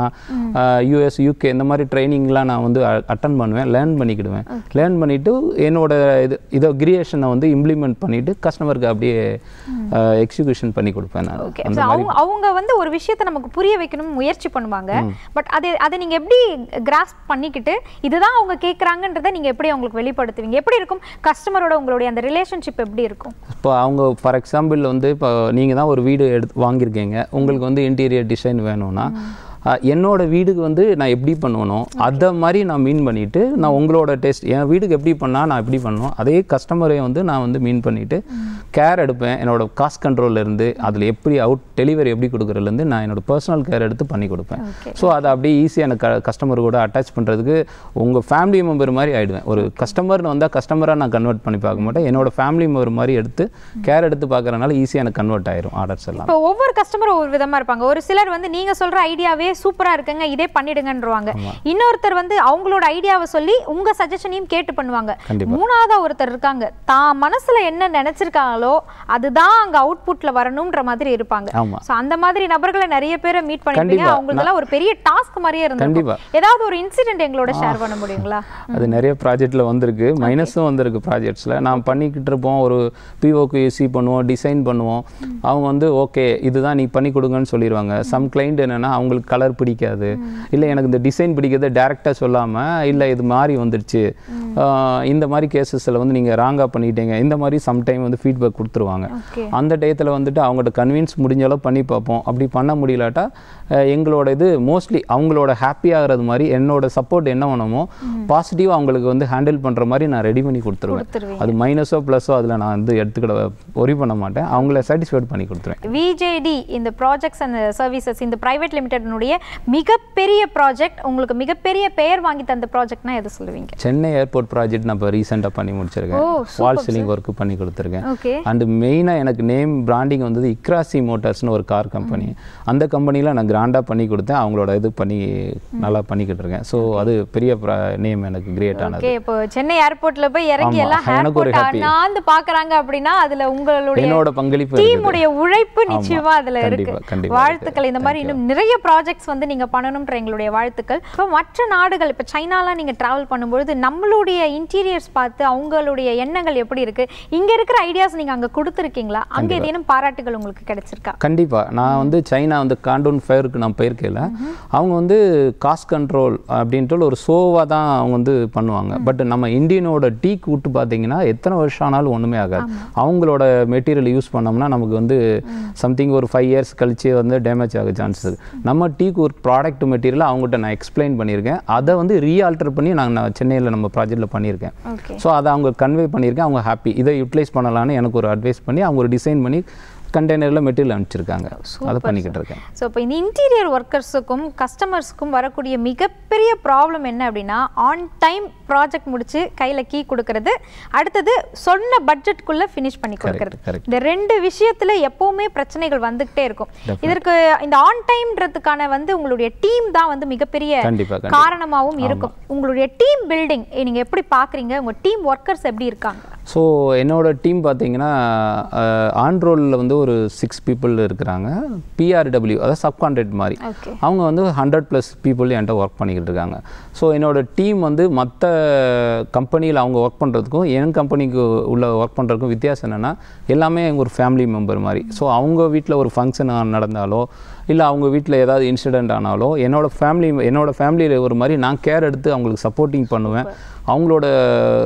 யூஎஸ் யூகே இந்த மாதிரி ட்ரைனிங்லாம் நான் வந்து அட்டன் பண்ணுவேன் லேர்ன் பண்ணிக்கிடுவேன் லேர்ன் பண்ணிவிட்டு என்னோட இது இதை கிரியேஷனை வந்து இம்ப்ளிமெண்ட் பண்ணிவிட்டு கஸ்டமருக்கு அப்படியே எக்ஸிக்யூஷன் பண்ணி கொடுப்பேன் நான் ஓகே அந்த ஸோ அவங்க அவங்க வந்து ஒரு விஷயத்தை நமக்கு புரிய வைக்கணும் முயற்சி பண்ணுவாங்க பட் அதை அதை நீங்க எப்படி கிராஸ் பண்ணிக்கிட்டு இதுதான் அவங்க கேட்குறாங்கன்றதை நீங்க எப்படி அவங்களுக்கு வெளிப்படுத்துவீங்க எப்படி இருக்கும் கஸ்டமரோட உங்களுடைய அந்த ரிலேஷன்ஷிப் எப்படி இருக்கும் இப்போ அவங்க ஃபார் எக்ஸாம்பிள் வந்து இப்போ நீங்கள் தான் ஒரு வீடு எடுத்து வாங்கியிருக்கீங்க உங்களுக்கு வந்து இன்டீரியர் டிசைன் வேணும்னா அஹ், என்னோட வீடுக்கு வந்து நான் எப்படி பண்ணுவனோ அதை மாதிரி நான் மீன் பண்ணிட்டு நான் உங்களோட டேஸ்ட் என் வீடுக்கு எப்படி பண்ணால் நான் எப்படி பண்ணுவோம் அதே கஸ்டமரையும் வந்து நான் வந்து மீன் பண்ணிட்டு கேர் எடுப்பேன் என்னோட காஸ்ட் கண்ட்ரோல்ல இருந்து அதில் எப்படி அவுட் டெலிவரி எப்படி கொடுக்குறதுலேருந்து நான் என்னோட பர்சனல் கேர் எடுத்து பண்ணி கொடுப்பேன் Okay. ஸோ அதை அப்படியே ஈஸியாக எனக்கு கஸ்டமர் கூட அட்டாச் பண்ணுறதுக்கு உங்கள் ஃபேமிலி மெம்பர் மாதிரி ஆயிடுவேன் ஒரு கஸ்டமர்னு வந்தால் கஸ்டமராக நான் கன்வெர்ட் பண்ணி பார்க்க மாட்டேன் என்னோட ஃபேமிலி மெம்பர் மாதிரி எடுத்து கேர் எடுத்து பார்க்கறனால ஈஸியாக எனக்கு கன்வெர்ட் ஆயிரும் ஆர்டர்ஸ் எல்லாம் இப்போ ஒவ்வொரு கஸ்டமரும் ஒவ்வொரு விதமா இருப்பாங்க ஒரு சிலர் வந்து நீங்க சொல்ற ஐடியாவே சூப்பரா இருக்குங்க இதே பண்ணிடுங்கன்றவாங்க இன்னொருத்தர் வந்து அவங்களோட ஐடியாவை சொல்லி உங்க சஜஷனையும் கேட்டு பண்ணுவாங்க கண்டிப்பா. மூணாவதா ஒருத்தர் இருக்காங்க தான் மனசுல என்ன நினைச்சிருக்காங்களோ அதுதான் அங்க அவுட்புட்ல வரணும்ன்ற மாதிரி இருப்பாங்க ஆமா. சோ அந்த மாதிரி நபர்களை நிறைய பேரை மீட் பண்ணிருப்பீங்க கண்டிப்பா. அவங்களுக்கெல்லாம் ஒரு பெரிய டாஸ்க் மாதிரியே கண்டிப்பா. இருந்திருக்கும் ஏதாவது ஒரு இன்சிடென்ட் எங்களோட ஷேர் பண்ண முடியுங்களா அது நிறைய ப்ராஜெக்ட்டில் வந்திருக்கு மைனஸும் வந்திருக்கு ப்ராஜெக்ட்ஸில் நான் பண்ணிக்கிட்டு இருப்போம் ஒரு பிஓக்கு யூசி பண்ணுவோம் டிசைன் பண்ணுவோம் அவங்க வந்து ஓகே இதுதான் நீ பண்ணி கொடுங்கன்னு சொல்லிடுவாங்க சம் கிளைண்ட் என்னென்னா அவங்களுக்கு கலர் பிடிக்காது இல்லை எனக்கு இந்த டிசைன் பிடிக்கிறது டேரெக்டாக சொல்லாமல் இல்லை இது மாதிரி வந்துடுச்சு ஆஹ் இந்த மாதிரி கேசஸில் வந்து நீங்கள் ராங்காக பண்ணிட்டீங்க இந்த மாதிரி சம்டைம் வந்து ஃபீட்பேக் கொடுத்துருவாங்க ஓகே அந்த டயத்தில் வந்துட்டு அவங்கள்ட்ட கன்வின்ஸ் முடிஞ்ச அளவு பண்ணி பார்ப்போம் அப்படி பண்ண முடியலாட்டா அஹ், எங்களோட இது மோஸ்ட்லி அவங்களோட ஹாப்பி ஆகிறது மாதிரி என்னோட சப்போர்ட் என்ன வேணுமோ பாசிட்டிவாக அவங்களுக்கு வந்து ஹேண்டில் பண்ணுற மாதிரி நான் ரெடி பண்ணி கொடுத்துருவேன் கொடுத்துருவீங்க அது மைனஸோ ப்ளஸோ அதில் நான் வந்து எடுத்துக்கிட ஒரி பண்ண மாட்டேன் அவங்கள சாட்டிஸ்ஃபைட் பண்ணி கொடுத்துருவேன் விஜேடி இந்த ப்ராஜெக்ட்ஸ் அண்ட் சர்வீசஸ் இந்த பிரைவேட் லிமிடெட்னுடைய மிகப்பெரிய ப்ராஜெக்ட் உங்களுக்கு மிகப்பெரிய பெயர் வாங்கி தந்த ப்ராஜெக்ட்னா எது சொல்லுவீங்க சென்னை ஏர்போர்ட் ப்ராஜெக்ட் நான் இப்போ ரீசெண்டாக பண்ணி முடிச்சிருக்கேன் ஓ, வால் சீலிங் ஒர்க் பண்ணி கொடுத்துருக்கேன் ஓகே அண்ட் மெயினாக எனக்கு நேம் பிராண்டிங் வந்தது இக்ராசி மோட்டார்ஸ்னு ஒரு கார் கம்பெனி அந்த கம்பெனியில் நான் கிராண்டாக பண்ணி கொடுத்தேன் அவங்களோட இது பண்ணி நல்லா பண்ணிக்கிட்டு இருக்கேன் ஸோ அது பெரிய நேம் எனக்கு கிரியேட் ஆனது ஓகே இப்போ சென்னை ஏர்போர்ட்ல போய் இறங்கி ஆமா, எல்லாம் எனக்கு ஒரு ஏர்போர்ட் happy. அண்ணாந்து பாக்குறாங்க அப்படின்னா அதுல உங்களுடைய என்னோட பங்களிப்பு இருக்குது டீமுடைய உழைப்பு நிச்சயமா அதுல இருக்கு கண்டிப்பா, கண்டிப்பா வாழ்த்துக்கள் இந்த மாதிரி இன்னும் நிறைய ப்ராஜெக்ட்ஸ் வந்து நீங்க பண்ணணும்ன்ற எங்களுடைய வாழ்த்துக்கள் இப்போ மற்ற நாடுகள் இப்போ சைனாலாம் நீங்க டிராவல் பண்ணும்பொழுது நம்மளுடைய இன்டீரியர்ஸ் பார்த்து அவங்களுடைய எண்ணங்கள் எப்படி இருக்கு இங்க இருக்கிற ஐடியாஸ் நீங்க அங்க கொடுத்துருக்கீங்களா அங்க ஏதேனும் பாராட்டுகள் உங்களுக்கு கிடைச்சிருக்கா கண்டிப்பா நான் வந்து சைனா வந்து காண்டூன் ஃபயருக்கு நான் போயிருக்கேன் அவங்க வந்து காஸ்ட் கண்ட்ரோல் அப்படின்ட்டு ஒரு ஷோவாக தான் அவங்க வந்து பண்ணுவாங்க பட் நம்ம இந்தியனோட டீ கூட்டு பார்த்தீங்கன்னா எத்தனை வருஷம் ஆனாலும் ஒன்றுமே ஆகாது அவங்களோட மெட்டீரியல் யூஸ் பண்ணோம்னா நமக்கு வந்து சம்திங் ஒரு ஃபைவ் இயர்ஸ் கழிச்சு வந்து டேமேஜ் ஆக சான்சஸ் இருக்கு நம்ம டீக்கு ஒரு ப்ராடக்ட் மெட்டீரியல் அவங்ககிட்ட நான் எக்ஸ்பிளைன் பண்ணியிருக்கேன் அதை வந்து ரீஆல்டர் பண்ணி நாங்கள் சென்னையில் நம்ம ப்ராஜெக்ட்டில் பண்ணியிருக்கேன் ஓகே ஸோ அதை அவங்க கன்வே பண்ணியிருக்கேன் அவங்க ஹாப்பி இதை யூட்டிலைஸ் பண்ணலான்னு எனக்கு ஒரு அட்வைஸ் பண்ணி அவங்க ஒரு டிசைன் பண்ணி கண்டெய்னரில் மெட்டீரியல் அனுப்பிச்சிருக்காங்க அதை பண்ணிக்கிட்டு இருக்கேன் ஸோ இப்போ இந்த இன்டீரியர் ஒர்க்கர்ஸுக்கும் கஸ்டமர்ஸ்க்கும் வரக்கூடிய மிகப்பெரிய ப்ராப்ளம் என்ன அப்படின்னா ஆன் டைம் ப்ராஜெக்ட் முடிச்சு கையில் கீ கொடுக்கறது அடுத்தது சொன்ன பட்ஜெட்குள்ளே ஃபினிஷ் பண்ணி கொடுக்கறது correct. இந்த ரெண்டு விஷயத்துல எப்பவுமே பிரச்சனைகள் வந்துகிட்டே இருக்கும் இதற்கு இந்த ஆன் டைம்ன்றதுக்கான வந்து உங்களுடைய டீம் தான் வந்து மிகப்பெரிய கண்டிப்பா கண்டிப்பா காரணமாகவும் இருக்கும் உங்களுடைய டீம் பில்டிங் நீங்க எப்படி பாக்குறீங்க உங்க டீம் ஒர்க்கர்ஸ் எப்படி இருக்காங்க ஸோ என்னோட டீம் பார்த்தீங்கன்னா ஆன் ரோலில் வந்து ஒரு சிக்ஸ் பீப்புள் இருக்கிறாங்க பிஆர்டபிள்யூ அதாவது சப்கான்ட்ராக்ட் மாதிரி ஓகே அவங்க வந்து ஹண்ட்ரட் ப்ளஸ் பீப்புள் என்கிட்ட ஒர்க் பண்ணிக்கிட்டு இருக்காங்க ஸோ என்னோட டீம் வந்து மற்ற கம்பெனியில் அவங்க ஒர்க் பண்ணுறதுக்கும் என் கம்பெனிக்கு உள்ள ஒர்க் பண்ணுறதுக்கும் வித்தியாசம் என்னென்னா எல்லாமே எங்க ஒரு ஃபேமிலி மெம்பர் மாதிரி ஸோ அவங்க வீட்டில் ஒரு ஃபங்க்ஷன் நடந்தாலோ இல்லை அவங்க வீட்டில் ஏதாவது இன்சிடெண்ட் ஆனாலோ என்னோட ஃபேமிலி என்னோட ஃபேமிலியில் ஒரு மாதிரி நான் கேர் எடுத்து அவங்களுக்கு சப்போர்ட்டிங் பண்ணுவேன் அவங்களோட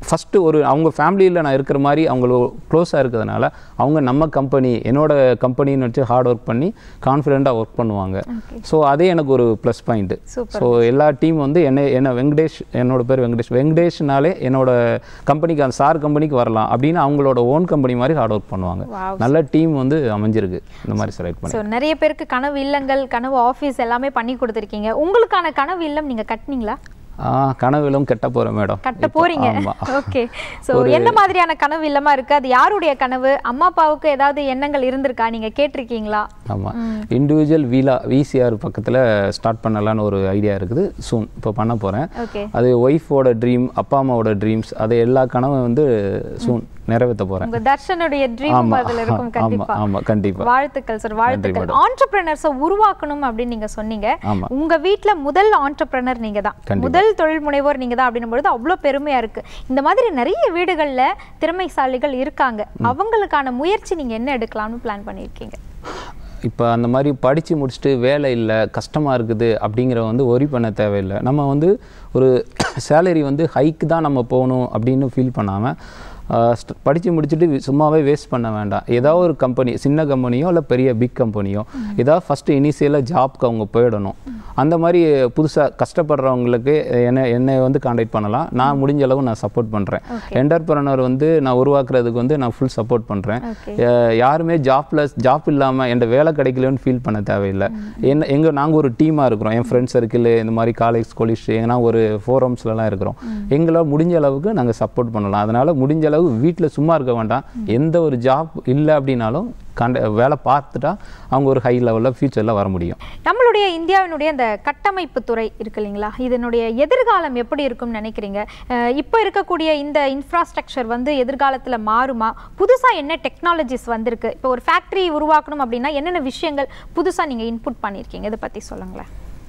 ஃபஸ்ட்டு ஒரு அவங்க ஃபேமிலியில் நான் இருக்கிற மாதிரி அவங்களுக்கு க்ளோஸாக இருக்கிறதுனால அவங்க நம்ம கம்பெனி என்னோட கம்பெனின்னு வச்சு ஹார்ட் ஒர்க் பண்ணி கான்ஃபிடெண்ட்டாக ஒர்க் பண்ணுவாங்க ஸோ அதே எனக்கு ஒரு ப்ளஸ் பாயிண்ட்டு Super. ஸோ எல்லா டீம் வந்து என்ன என்ன வெங்கடேஷ் என்னோட பேர் வெங்கடேஷ் வெங்கடேஷ்னாலே என்னோட கம்பெனிக்கு அந்த சார் கம்பெனிக்கு வரலாம் அப்படின்னு அவங்களோட ஓன் கம்பெனி மாதிரி ஹார்ட் ஒர்க் பண்ணுவாங்க Wow. நல்ல டீம் வந்து அமைஞ்சிருக்கு இந்த மாதிரி செலக்ட் பண்ணி ஸோ நிறைய பேருக்கு கனவு இல்லங்கள் கனவு ஆஃபீஸ் எல்லாமே பண்ணி கொடுத்துருக்கீங்க உங்களுக்கான கனவு இல்லம் நீங்க கட்டினீங்களா ஆ, கனவிலும் கெட்ட போகிறேன் மேடம் கட்ட போறீங்க ஆமாம் ஓகே ஸோ என்ன மாதிரியான கனவு இல்லமா இருக்கு அது யாருடைய கனவு அம்மா அப்பாவுக்கு ஏதாவது எண்ணங்கள் இருந்திருக்கா நீங்க கேட்டிருக்கீங்களா ஆமாம் இண்டிவிஜுவல் வீலா விசிஆர் பக்கத்தில் ஸ்டார்ட் பண்ணலான்னு ஒரு ஐடியா இருக்குது சூன் இப்போ பண்ண போகிறேன் ஓகே அது ஒய்ஃபோட ட்ரீம் அப்பா அம்மாவோட ட்ரீம்ஸ் அது எல்லா கனவும் வந்து சூன் நிறைவேற்ற போகிறேன் உங்க தர்ஷனுடைய ட்ரீம் ஆமா, அதுல இருக்கும் ஆமா, கண்டிப்பா ஆமா, கண்டிப்பா. வாழ்த்துக்கள் சார் வாழ்த்துக்கள் ஆண்டர்பிரினர்ஸை உருவாக்கணும் அப்படின்னு நீங்க சொன்னீங்க ஆமா. உங்க வீட்ல முதல் ஆண்டர்பிரினர் நீங்க தான் கண்டிப்பா. முதல் தொழில் முனைவோர் நீங்க தான் அப்படின்னும் பொழுது அவ்வளோ பெருமையா இருக்கு இந்த மாதிரி நிறைய வீடுகள்ல திறமைசாலிகள் இருக்காங்க அவங்களுக்கான முயற்சி நீங்க என்ன எடுக்கலாம்னு பிளான் பண்ணியிருக்கீங்க இப்போ அந்த மாதிரி படித்து முடிச்சுட்டு வேலை இல்லை கஷ்டமாக இருக்குது அப்படிங்கிற வந்து ஒரி பண்ண தேவையில்லை நம்ம வந்து ஒரு சேலரி வந்து ஹைக்கு தான் நம்ம போகணும் அப்படின்னு ஃபீல் பண்ணாமல் படித்து முடிச்சுட்டு வி- சும்மாவே வேஸ்ட் பண்ண வேண்டாம் ஏதாவது ஒரு கம்பெனி சின்ன கம்பெனியோ இல்லை பெரிய பிக் கம்பெனியோ ஏதாவது ஃபஸ்ட்டு இனிஷியலாக ஜாப்க்கு அவங்க போயிடணும் அந்த மாதிரி புதுசாக கஷ்டப்படுறவங்களுக்கு என்ன என்னை வந்து காண்டாக்ட் பண்ணலாம் நான் முடிஞ்ச அளவு நான் சப்போர்ட் பண்ணுறேன் என்டர்பிரனர் வந்து நான் உருவாக்குறதுக்கு வந்து நான் ஃபுல் சப்போர்ட் பண்ணுறேன் Okay. அஹ் யாருமே ஜாப்லெஸ் ஜாப் இல்லாமல் என் வேலை கிடைக்கலன்னு ஃபீல் பண்ண தேவையில்லை என்ன எங்கள் நாங்கள் ஒரு டீமாக இருக்கிறோம் என் ஃப்ரெண்ட்ஸ் சர்க்கிள் இந்த மாதிரி காலேஜ் ஸ்கூலிஷ் எங்கன்னா ஒரு ஃபோரம்ஸ்லலாம் இருக்கிறோம் எங்களால் முடிஞ்ச அளவுக்கு நாங்கள் சப்போர்ட் பண்ணலாம் அதனால் முடிஞ்ச அளவு வீட்டில் சும்மா இருக்க வேண்டாம் எந்த ஒரு ஜாப் இல்லை அப்படின்னாலும் கண்ட வேலை பார்த்துட்டா அவங்க ஒரு ஹை லெவலில் ஃப்யூச்சரில் வர முடியும் நம்மளுடைய இந்தியாவினுடைய அந்த கட்டமைப்பு துறை இருக்கு இல்லைங்களா இதனுடைய எதிர்காலம் எப்படி இருக்கும்னு நினைக்கிறீங்க அஹ் இப்போ இருக்கக்கூடிய இந்த இன்ஃப்ராஸ்ட்ரக்சர் வந்து எதிர்காலத்துல மாறுமா புதுசா என்ன டெக்னாலஜிஸ் வந்திருக்கு இப்போ ஒரு ஃபேக்டரி உருவாக்கணும் அப்படின்னா என்னென்ன விஷயங்கள் புதுசா நீங்க இன்புட் பண்ணியிருக்கீங்க இதை பத்தி சொல்லுங்களேன்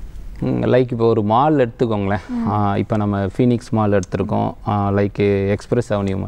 லைக் இப்போ ஒரு மால் எடுத்துக்கோங்களேன் இப்போ நம்ம ஃபீனிக்ஸ் மால் எடுத்திருக்கோம் லைக் எக்ஸ்பிரஸ் அவென்யூ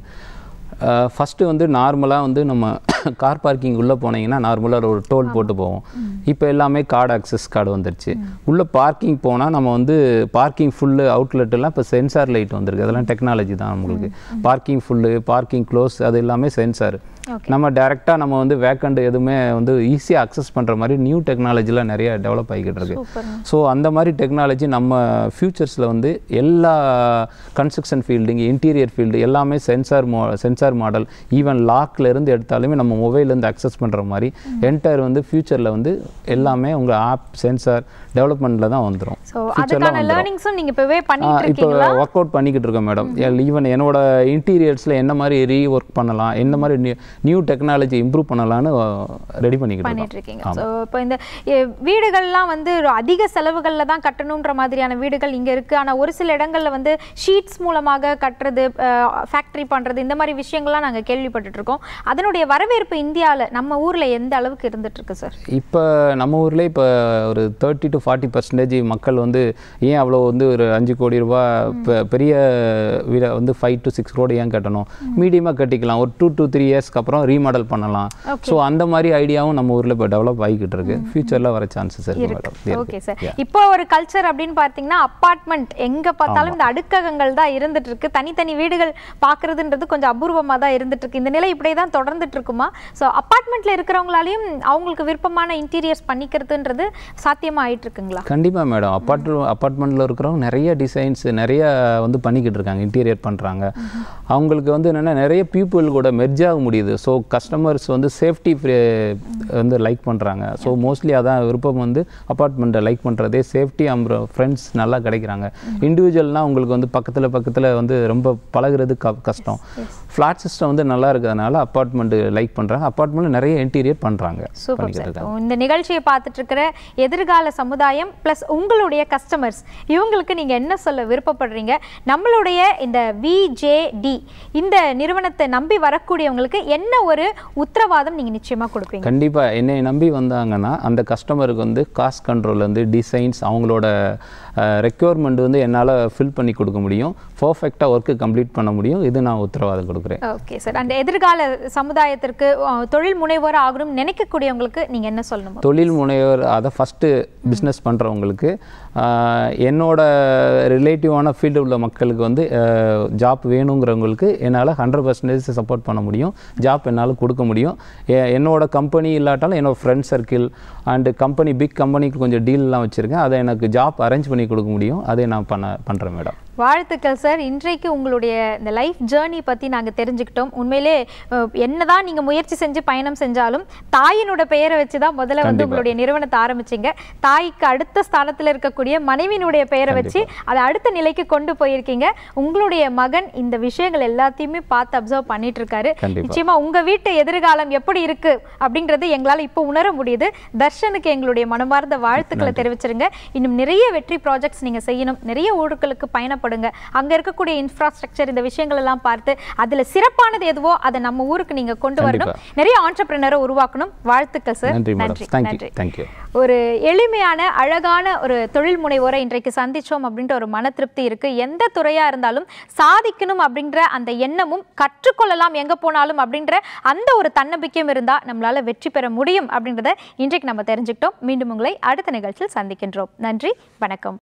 ஃபஸ்ட்டு வந்து நார்மலாக வந்து நம்ம கார் பார்க்கிங் உள்ளே போனீங்கன்னா நார்மலாக ஒரு டோல் போட்டு போவோம் இப்போ எல்லாமே கார்டு அக்சஸ் கார்டு வந்துருச்சு உள்ளே பார்க்கிங் போனால் நம்ம வந்து பார்க்கிங் ஃபுல்லு அவுட்லெட்டெல்லாம் இப்போ சென்சார் லைட் வந்திருக்கு அதெல்லாம் டெக்னாலஜி தான் நம்மளுக்கு பார்க்கிங் ஃபுல்லு பார்க்கிங் க்ளோஸ் அது எல்லாமே சென்சார் Okay. நம்ம டேரெக்டாக நம்ம வந்து வேக்கண்ட் எதுவுமே வந்து ஈஸியாக அக்சஸ் பண்ணுற மாதிரி நியூ டெக்னாலஜிலாம் நிறைய டெவலப் ஆகிக்கிட்டு இருக்கு சூப்பர் ஸோ அந்த மாதிரி டெக்னாலஜி நம்ம ஃப்யூச்சர்ஸில் வந்து எல்லா கன்ஸ்ட்ரக்ஷன் ஃபீல்டுங்க இன்டீரியர் ஃபீல்டு எல்லாமே சென்சார் மோ சென்சார் மாடல் ஈவன் லாக்ல இருந்து எடுத்தாலுமே நம்ம மொபைல்லேருந்து அக்சஸ் பண்ணுற மாதிரி என்டையர் வந்து ஃப்யூச்சரில் வந்து எல்லாமே உங்கள் ஆப் சென்சார் டெவலப்மெண்ட்டில் தான் வந்துடும் ஸோ அதுக்கான லேர்னிங்ஸும் நீங்க இப்பவே பண்ணிட்டு இப்போ இருக்கீங்களா ஒர்க் அவுட் பண்ணிக்கிட்டு இருக்கோம் மேடம் ஈவன் என்னோட இன்டீரியர்ஸில் என்ன மாதிரி ரீ ஒர்க் பண்ணலாம் என்ன மாதிரி நியூ டெக்னாலஜி இம்ப்ரூவ் பண்ணலான்னு ரெடி பண்ணிக்கிட்டு பண்ணிட்டு இருக்கோம் இருக்கீங்க ஸோ இப்போ இந்த எ, வீடுகள்லாம் வந்து ஒரு அதிக செலவுகள்ல தான் கட்டணுன்ற மாதிரியான வீடுகள் இங்க இருக்கு ஆனா ஒரு சில இடங்கள்ல வந்து ஷீட்ஸ் மூலமாக கட்டுறது ஃபேக்டரி பண்றது இந்த மாதிரி விஷயங்கள்லாம் நாங்க கேள்விப்பட்டுட்டு இருக்கோம் அதனுடைய வரவேற்பு இந்தியால நம்ம ஊர்ல எந்த அளவுக்கு இருந்துட்டு இருக்கு சார் இப்போ நம்ம ஊர்ல இப்போ ஒரு தேர்ட்டி டு ஃபார்ட்டி பர்சன்டேஜ் மக்கள் வந்து ஏன் அவ்வளோ வந்து ஒரு அஞ்சு கோடி ரூபா பெ- பெரிய வீட வந்து ஃபைவ் டு சிக்ஸ் கோடி ஏன் கட்டணும் மீடியமாக கட்டிக்கலாம் ஒரு டூ டு த்ரீ இயர்ஸ்க்கு அப்புறம் ரீமாடல் பண்ணலாம் ஸோ அந்த மாதிரி ஐடியாவும் நம்ம ஊரில் இப்போ டெவலப் ஆகிக்கிட்டு இருக்கு ஃபியூச்சரில் வர சான்சஸ் இருக்கு மேடம் ஓகே சார் இப்போ ஒரு கல்ச்சர் அப்படின்னு பார்த்தீங்கன்னா அப்பார்ட்மெண்ட் எங்க பார்த்தாலும் இந்த அடுக்ககங்கள் தான் இருந்துட்டு இருக்கு தனித்தனி வீடுகள் பார்க்கிறதுன்றது கொஞ்சம் அபூர்வமா தான் இருந்துட்டு இருக்கு இந்த நிலை இப்படியே தான் தொடர்ந்துட்டு இருக்குமா ஸோ அப்பார்ட்மெண்ட்ல இருக்கிறவங்களாலையும் அவங்களுக்கு விருப்பமான இன்டீரியர்ஸ் பண்ணிக்கிறதுன்றது சாத்தியமா ஆயிட்டு இருக்குங்களா கண்டிப்பாக மேடம் அப்பார்ட் அப்பார்ட்மெண்ட்டில் இருக்கிறவங்க நிறைய டிசைன்ஸ் நிறைய வந்து பண்ணிக்கிட்டு இருக்காங்க இன்டீரியர் பண்ணுறாங்க அவங்களுக்கு வந்து என்னென்னா நிறைய பீப்புள் கூட மெர்ஜ் ஆக முடியுது ஸோ கஸ்டமர்ஸ் வந்து சேஃப்டி வந்து லைக் பண்ணுறாங்க ஸோ மோஸ்ட்லி அதான் விருப்பம் வந்து அப்பார்ட்மெண்ட்டை லைக் பண்ணுறதே சேஃப்டி அப்புறம் ஃப்ரெண்ட்ஸ் நல்லா கிடைக்கிறாங்க இண்டிவிஜுவல்னால் உங்களுக்கு வந்து பக்கத்தில் பக்கத்தில் வந்து ரொம்ப பழகுறது க கஷ்டம் ஃப்ளாட் சிஸ்டம் வந்து நல்லா இருக்கிறதுனால அப்பார்ட்மெண்ட்டு லைக் பண்ணுறாங்க அப்பார்ட்மெண்ட்டில் நிறைய இன்டீரியர் பண்ணுறாங்க சூப்பர் பண்ணிக்கிட்டு சார் இருக்காங்க இந்த நிகழ்ச்சியை பார்த்துட்டு இருக்கிற எதிர்கால சமுதாயம் ப்ளஸ் உங்களுடைய கஸ்டமர்ஸ் இவங்களுக்கு நீங்க என்ன சொல்ல விருப்பப்படுறீங்க நம்மளுடைய இந்த விஜேடி இந்த நிறுவனத்தை நம்பி வரக்கூடியவங்களுக்கு என்ன ஒரு உத்தரவாதம் நீங்க நிச்சயமா கொடுப்பீங்க கண்டிப்பாக என்னை நம்பி வந்தாங்கன்னா அந்த கஸ்டமருக்கு வந்து காஸ்ட் கண்ட்ரோல்லேருந்து டிசைன்ஸ் அவங்களோட ரெக்யர்மெண்ட் வந்து என்னால் ஃபில் பண்ணி கொடுக்க முடியும் பர்ஃபெக்டாக ஒர்க்கு கம்ப்ளீட் பண்ண முடியும் இது நான் உத்தரவாதம் கொடுக்குறேன் ஓகே சார் அந்த எதிர்கால சமுதாயத்திற்கு அஹ், தொழில் முனைவோர் ஆகணும் நினைக்கக்கூடியவங்களுக்கு நீங்க என்ன சொல்லணும் தொழில் முனைவர் அதை ஃபஸ்ட்டு பிஸ்னஸ் பண்ணுறவங்களுக்கு ஆஹ் என்னோட ரிலேட்டிவான ஃபீல்டு உள்ள மக்களுக்கு வந்து ஜாப் வேணுங்கிறவங்களுக்கு என்னால் ஹண்ட்ரட் பர்சன்டேஜ் சப்போர்ட் பண்ண முடியும் ஜாப் என்னால் கொடுக்க முடியும் எ- என்னோட கம்பெனி இல்லாட்டாலும் என்னோட friend circle and company big கம்பெனிக்கு கொஞ்சம் டீல்லாம் வச்சுருக்கேன் அதை எனக்கு ஜாப் அரேஞ்ச் பண்ணி கொடுக்க முடியும் அதை நான் பண்ண பண்ணுறேன் மேடம் வாழ்த்துக்கள் சார் இன்றைக்கு உங்களுடைய இந்த லைஃப் ஜேர்னி பற்றி நாங்கள் தெரிஞ்சுக்கிட்டோம் உண்மையிலே அஹ், என்னதான் நீங்கள் முயற்சி செஞ்சு பயணம் செஞ்சாலும் தாயினோட பெயரை வச்சு தான் முதல்ல வந்து கண்டிப்பா. உங்களுடைய நிறுவனத்தை ஆரம்பிச்சீங்க தாய்க்கு அடுத்த ஸ்தானத்தில் இருக்கக்கூடிய மனைவியினுடைய பெயரை வச்சு அதை அடுத்த நிலைக்கு கொண்டு போயிருக்கீங்க உங்களுடைய மகன் இந்த விஷயங்கள் எல்லாத்தையுமே பார்த்து அப்சர்வ் பண்ணிட்டு இருக்காரு கண்டிப்பா. நிச்சயமா உங்க வீட்டு எதிர்காலம் எப்படி இருக்கு அப்படின்றது எங்களால இப்போ உணர முடியுது தர்ஷனுக்கு எங்களுடைய மனமார்ந்த வாழ்த்துக்களை தெரிவிச்சிருங்க இன்னும் நிறைய வெற்றி ப்ராஜெக்ட்ஸ் நீங்க செய்யணும் நிறைய ஊர்களுக்கு பயணப்படுங்க அங்க இருக்கக்கூடிய இன்ஃப்ராஸ்ட்ரக்சர் இந்த விஷயங்கள் எல்லாம் பார்த்து அதுல சிறப்பானது எதுவோ அதை நம்ம ஊருக்கு நீங்க கொண்டு வரணும் நிறைய ஆண்டர்பிரினரை உருவாக்கணும் வாழ்த்துக்கள் சார் நன்றி மேடம் நன்றி தேங்க்யூ நன்றி தேங்க்யூ ஒரு எளிமையான அழகான ஒரு தொழில் முனைவோரை இன்றைக்கு சந்திச்சோம் அப்படின்ற ஒரு மன திருப்தி இருக்கு எந்த துறையா இருந்தாலும் சாதிக்கணும் அப்படின்ற அந்த எண்ணமும் கற்றுக்கொள்ளலாம் எங்க போனாலும் அப்படின்ற அந்த ஒரு தன்னம்பிக்கையும் இருந்தா நம்மளால வெற்றி பெற முடியும் அப்படின்றத இன்றைக்கு நம்ம தெரிஞ்சுக்கிட்டோம் மீண்டும் உங்களை அடுத்த நிகழ்ச்சியில் சந்திக்கின்றோம் நன்றி வணக்கம்